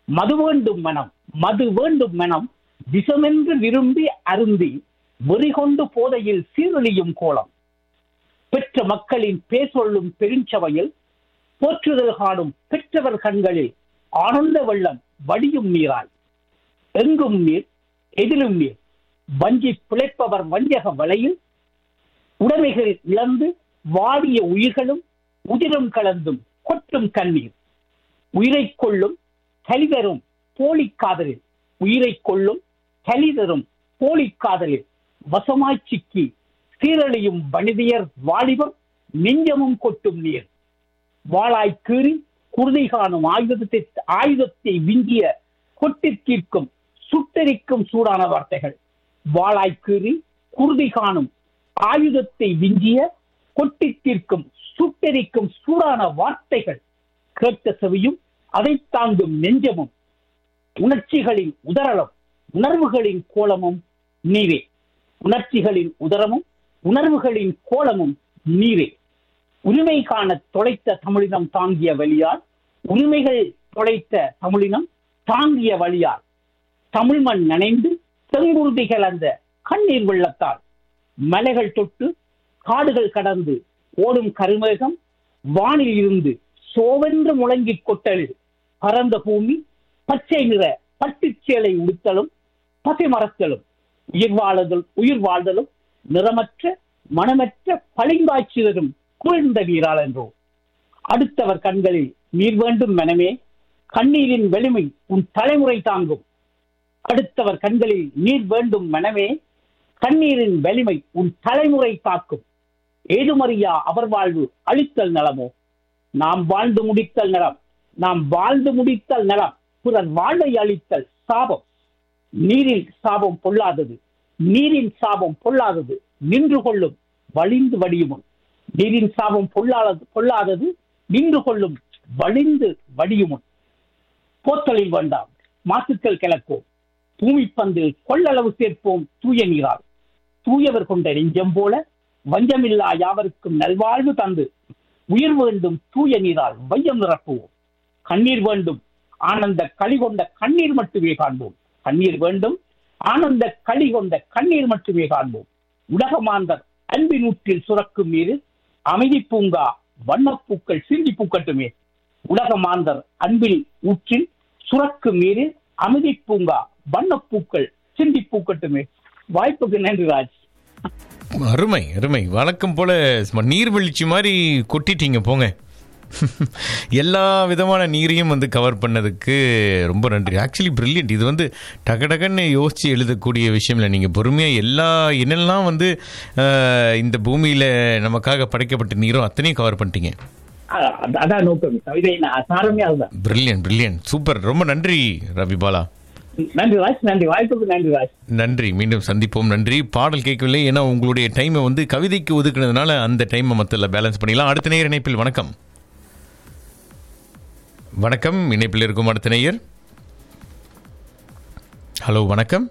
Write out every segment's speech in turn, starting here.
மது வேண்டும் மனம் மது வேண்டும் மனம் விஷமென்று விரும்பி அருந்தி வெறிகொண்டு போதையில் சீரழியும் கோலம் பெற்ற மக்களின் பேசொள்ளும் பெருஞ்சபையில் போற்றுதல் காணும் பெற்றவர் கண்களில் ஆனந்த வெள்ளம் வடியும் நீராய் எங்கும் நீர் எதிலும் நீர் வஞ்சி பிழைப்பவர் வஞ்சக வலையில் உடைமைகள் இழந்து வாடிய உயிர்களும் உதிரம் கலந்தும் கொட்டும் கண்ணீர் உயிரை கொள்ளும் கலிதரும் போலி காதலில் உயிரை கொள்ளும் கலிதரும் போலி காதலில் வசமாய் சிக்கி சீரழியும் வனிதையர் வாலிபம் நெஞ்சமும் கொட்டும் நீர் வாளாய் கீறி குருதி காணும் ஆயுதத்தை ஆயுதத்தை விஞ்சிய கொட்டி தீர்க்கும் சுட்டரிக்கும் சூடான வார்த்தைகள் வாளாய் கீறி குருதி காணும் ஆயுதத்தை விஞ்சிய கொட்டி தீர்க்கும் சுட்டரிக்கும் சூடான வார்த்தைகள் கேட்ட செவியும் அதை தாங்கும் நெஞ்சமும் உணர்ச்சிகளின் உதரலும் உணர்வுகளின் கோலமும் நீரே உணர்ச்சிகளின் உதரமும் உணர்வுகளின் கோலமும் நீரே உரிமை காண தொலைத்த தமிழினம் தாங்கிய வழியால் உரிமைகள் தொலைத்த தமிழினம் தாங்கிய வழியால் தமிழ் மண் நனைந்து செங்குருதி கலந்த கண்ணீர் வெள்ளத்தால் மலைகள் தொட்டு காடுகள் கடந்து ஓடும் கருமேகம் வானில் இருந்து சோவென்று முழங்கிக் கொட்டலில் பரந்த பூமி பச்சை நிற பட்டுச் சேலை உடுத்தலும் பசை மரத்தலும் உயிர் வாழுதல் உயிர் வாழ்தலும் நிறமற்ற மனமற்ற பளிங்காய்ச்சிதரும் குளிர்ந்த நீரால் என்றோ அடுத்தவர் கண்களில் நீர் வேண்டும் மனமே கண்ணீரின் வலிமை உன் தலைமுறை தாங்கும் அடுத்தவர் கண்களில் நீர் வேண்டும் மனமே கண்ணீரின் வலிமை உன் தலைமுறை தாக்கும் ஏதுமறியா அவர் வாழ்வு அழித்தல் நலமோ நாம் வாழ்ந்து முடித்தல் நலம் நாம் வாழ்ந்து முடித்தல் நலம் பிறர் வாழ்வை அழித்தல் சாபம் நீரில் சாபம் பொல்லாதது நீரின் சாபம் பொல்லாதது நின்று கொள்ளும் வழிந்து வடியுமுன் நீரின் சாபம் பொல்லாதது பொல்லாதது நின்று கொள்ளும் வழிந்து வடியுமுன் போத்தலில் வேண்டாம் மாசுக்கள் கிளப்போம் பூமி பந்தில் கொள்ளளவு சேர்ப்போம் தூய நீரால் தூயவர் கொண்ட நெஞ்சம் போல வஞ்சமில்லா யாவருக்கும் நல்வாழ்வு தந்து உயிர் வேண்டும் தூய நீரால் வையம் நிரப்புவோம் கண்ணீர் வேண்டும் ஆனந்த களி கொண்ட கண்ணீர் மட்டுமே காண்போம் கண்ணீர் வேண்டும் ஆனந்த களி கொண்ட கண்ணீர் மட்டுமே காண்போம் உலகமாந்தர் அன்பின் ஊற்றில் சுரக்கும் நீரு அமைதி பூங்கா வண்ணப்பூக்கள் சிந்தி பூக்கட்டுமே உலகமாந்தர் அன்பில் ஊற்றில் சுரக்கும் நீரு அமைதி பூங்கா வண்ணப்பூக்கள் சிந்தி பூக்கட்டுமே வாய்ப்புக்கு நன்றி ராஜ் அருமை அருமை வழக்கம் போல சும்மா நீர்வீழ்ச்சி மாதிரி கொட்டிட்டீங்க போங்க எல்லா விதமான நீரையும் வந்து கவர் பண்ணதுக்கு ரொம்ப நன்றி ஆக்சுவலி பிரில்லியன்ட் இது வந்து டகடகன்னு யோசித்து எழுதக்கூடிய விஷயம் இல்லை நீங்கள் பொறுமையாக எல்லா என்னெல்லாம் வந்து அஹ், இந்த பூமியில் நமக்காக படைக்கப்பட்ட நீரோ அத்தனையும் கவர் பண்ணிட்டீங்க அ- அ- அதான் நோக்கம் கவிதை சாரமே அதுதான் பிரில்லியன்ட் பிரில்லியன்ட் சூப்பர் ரொம்ப நன்றி ரவி பாலா நன்றி ராஜ் நன்றி வாய்ப்புக்கு நன்றி ராஜ் நன்றி மீண்டும் சந்திப்போம் நன்றி பாடல் கேட்கவில்லை ஏன்னா உங்களுடைய டைமை வந்து கவிதைக்கு ஒதுக்குனதுனால அந்த டைமை மத்தியில் பேலன்ஸ் பண்ணிடலாம் அடுத்த நேயர் இணைப்பில் வணக்கம் வணக்கம் இணைப்பில் இருக்கும் அடுத்த நேயர் ஹலோ வணக்கம்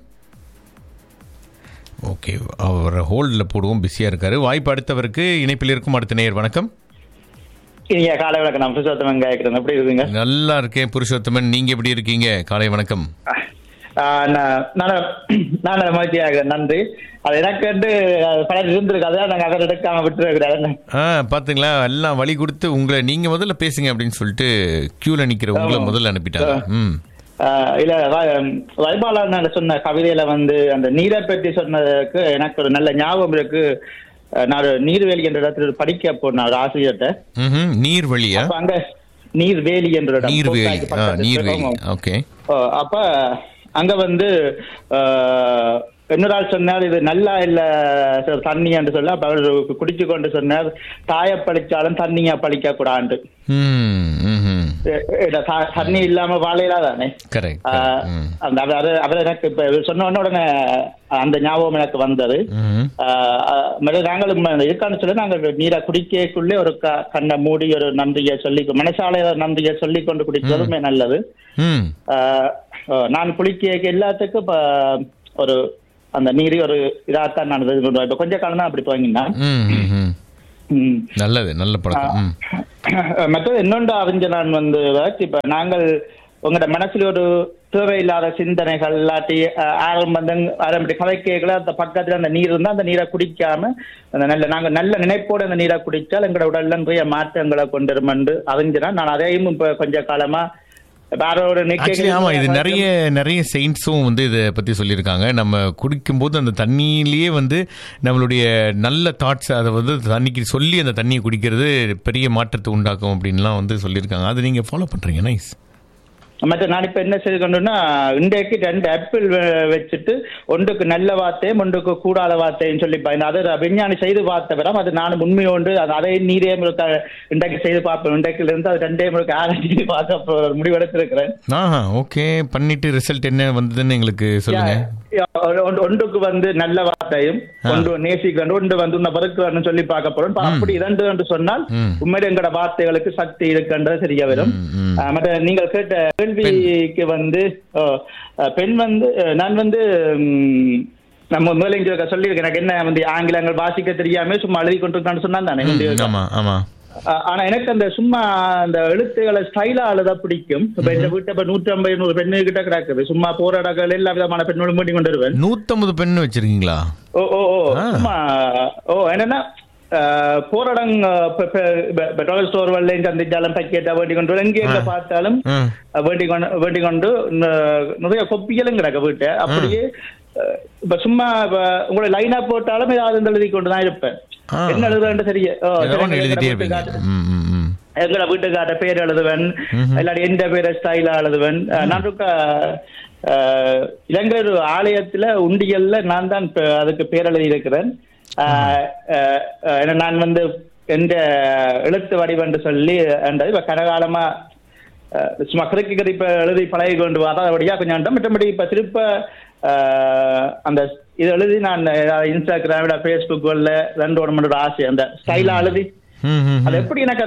ஓகே அவர் ஹோல்டில் போடுவோம் பிஸியாக இருக்காரு வாய்ப்பு அடுத்தவருக்கு இணைப்பில் இருக்கும் அடுத்த நேயர் வணக்கம் நீங்க காலை வணக்கம் நான் புருஷோத்தமன் கேட்கிறேன் எப்படி இருக்கீங்க நல்லா இருக்கேன் புருஷோத்தமன் நீங்க எப்படி இருக்கீங்க காலை வணக்கம் ஆஹ் நான் நான் நான் மகிழ்ச்சியாக நன்றி அது எனக்கு வந்து படம் இருந்திருக்காது நாங்கள் அதை எடுக்காம விட்டுருக்கிறாரு ஆ பாத்தீங்களா எல்லாம் வழி கொடுத்து உங்களை நீங்க முதல்ல பேசுங்க அப்படின்னு சொல்லிட்டு கியூல நிக்கிற உங்களை முதல்ல அனுப்பிட்டாங்க ம் ஆஹ் இல்ல வ- வைபாலன் சொன்ன கவிதையில வந்து அந்த நீரை பற்றி சொன்னதுக்கு எனக்கு ஒரு நல்ல ஞாபகம் இருக்கு ஆஹ் நான் ஒரு நீர்வேலி என்ற இடத்துல படிக்க போனேன் ஒரு ஆசிரியர்கிட்ட ம்ஹும். நீர் வழியா அப்ப அங்க நீர்வேலி என்ற இடம் நீர்வேலி கோட்டாய்க்கு ஆ பக்கத்துல. நீர்வேலி ஆமாம். ஓகே ஓ, அப்ப அங்க வந்து ஆஹ், இன்னொரு ஆள் சொன்னார் இது நல்லா இல்ல சார் தண்ணி என்று சொல்ல அப்ப அவர் குடிச்சு கொண்டு சொன்னார் தாய பழிச்சாலும் தண்ணியா பழிக்க கூடாது ம் ம்ஹும். தண்ணி இல்லாம வாழையிலா தானே கரெக்ட் ஆஹ், ம் அந்த அது- அது அது எனக்கு இப்ப இவர் சொன்ன உடனே உடனே அந்த ஞாபகம் எனக்கு வந்தது ம்ஹும். ஆஹ், ஆஹ், மேலும் நாங்களும் அந்த இருக்கான்னு சொல்லி நாங்கள் நீரை குடிக்கக்குள்ளே ஒரு க- கண்ணை மூடி ஒரு நன்றியை சொல்லி மனசாலையில நன்றியை சொல்லி கொண்டு குடிக்கிறதுமே நல்லது ம் ஆஹ் ஆஹ் நான் குளிக்க எல்லாத்துக்கும் இப்ப ஒரு அந்த நீர் ஒரு இதாத்தான் நான் இது கொண்டு வரேன். இப்ப கொஞ்ச காலம் தான் அப்படி துவங்கினேன் ம் ம்ஹும். ம். நல்லது நல்ல பழக்கம் ம் மற்றது இன்னொன்று அறிஞ்ச நான் வந்து வாச், இப்ப நாங்கள் உங்களோட மனசுல ஒரு தேவையில்லாத சிந்தனைகள் இல்லாட்டி அஹ், ஆரம்பம் வந்து ஆரம்பிட்டு கதைக்கைகளை அந்த பக்கத்துல அந்த நீர் இருந்தா அந்த நீரை குடிக்காம அந்த நல்ல நாங்க நல்ல நினைப்போட அந்த நீரை குடிச்சால் எங்களோட உடல்ல நிறைய மாற்றங்களை கொண்டு வருமென்று அறிஞ்சினா நான் அதையும் இப்ப கொஞ்ச காலமா வேற ஒரு ஆக்சுவலி ஆமா இது நிறைய நிறைய செயின்ஸும் வந்து இதை பத்தி சொல்லியிருக்காங்க நம்ம குடிக்கும்போது அந்த தண்ணியிலேயே வந்து நம்மளுடைய நல்ல தாட்ஸ் அதை வந்து தண்ணிக்கு சொல்லி அந்த தண்ணியை குடிக்கிறது பெரிய மாற்றத்தை உண்டாக்கும் அப்படின்லாம் வந்து சொல்லியிருக்காங்க அது நீங்க ஃபாலோ பண்றீங்க நைஸ் மற்ற நான் இப்ப என்ன செய்து கொண்டுன்னா இன்றைக்கு ரெண்டு ஆப்பிள் வெ- வச்சுட்டு ஒன்றுக்கு நல்ல வார்த்தையும் ஒன்றுக்கு கூடாத வார்த்தையும் சொல்லி பயந்து அதை நான் விஞ்ஞானி செய்து பார்த்த பிறம் அது நான் உண்மையோண்டு அது அதை நீரே முழுக்க இன்றைக்கு செய்து பார்ப்பேன் இன்றைக்குல இருந்து அது ரெண்டே முழுக்க ஆராய்ச்சி பார்க்க அப்ப ஒரு முடிவெடுத்திருக்கிறேன் ஆஹா ஓகே பண்ணிட்டு ரிசல்ட் என்ன வந்ததுன்னு எங்களுக்கு சொல்லுங்க யா, ஒன்று- ஒன்றுக்கு வந்து நல்ல வார்த்தையும் ஒன்று நேசிக்கிறேன் ஒன்று வந்து உன்னை வெறுக்கிறேன்னு சொல்லி பார்க்க போறோம் இப்ப அப்படி இரண்டு என்று சொன்னால் ம். உண்மையில எங்களோட வார்த்தைகளுக்கு சக்தி இருக்குன்றது தெரிய வரும் ம், ம். ஆஹ் மற்ற நீங்கள் கேட்ட கேள்விக்கு வந்து ஓ, அஹ், பெண் வந்து அஹ், நான் வந்து ம், நம்ம முதல்ல இங்க சொல்லியிருக்கேன் எனக்கு என்ன வந்து ஆங்கிலங்கள் வாசிக்க தெரியாம சும்மா எழுதி கொண்டிருக்கான்னு சொன்னா தானே ம், வந்து ஆமா ஆமா ஆஹ் ஆனா எனக்கு அந்த சும்மா அந்த எழுத்துக்களை ஸ்டைலா எழுத பிடிக்கும் இப்ப இந்த வீட்டை இப்ப நூற்றி ஐம்பது நூறு பெண்ணு கிட்ட கிடக்குது சும்மா போராடங்கள் எல்லா விதமான பெண்ணோடும் பண்ணி கொண்டு வருவேன் நூத்தம்பது பெண் வச்சிருக்கீங்களா ஓ ஓ ஓ ஆ. சும்மா ஓ என்னன்னா ஆஹ், போராடங் பெட்ரோல் ஸ்டோர் வரல சந்திச்சாலும் பக்கெட்டா வேண்டி கொண்டு வரும். எங்க எங்க ஆ. பார்த்தாலும் ம். அஹ், வேண்டி கொண்டு வேண்டி கொண்டு ந- நிறைய கொப்பிகளும் கிடக்க வீட்டை அப்படியே அஹ், இப்ப சும்மா இப்ப உங்களை லைனா போட்டாலும் ஏதாவது இந்த எழுதி கொண்டு தான் இருப்பேன் ஆ. என்ன எழுதுறேன்னு தெரிய ஓ, ஏதோ சரி, ஒன்று எழுதிட்டே எங்கட இருப்பீங்க வீட்டுக்காரர் ம் ம் ம் எங்களை வீட்டுக்கார பேர் எழுதுவன் ம்ஹும். இல்லாட்டி எந்த பேரை ஸ்டைலா எழுதுவன் அஹ், நான் இருக்க அஹ், இலங்கை ஒரு ஆலயத்துல உண்டியல்ல நான் தான் பே- அதுக்கு பேர் எழுதி இருக்கிறேன் அஹ், அஹ், அஹ், ஏன்னா நான் வந்து எந்த எழுத்து வடிவென்று சொல்லி என்றது இப்ப கனகாலமா அஹ், சும்மா கிறுக்கி கிறிப்ப எழுதி பழகி கொண்டு வராதபடியா கொஞ்சம் உண்டு. மற்றபடி இப்ப திருப்ப அஹ், அந்த இது எழுதி நான் இன்ஸ்டாகிராம் ஃபேஸ்புக் ரெண்டு ஒரு ஆசை அந்த ஸ்டைலா எழுதி ம் ம் அது எப்படி எனக்கு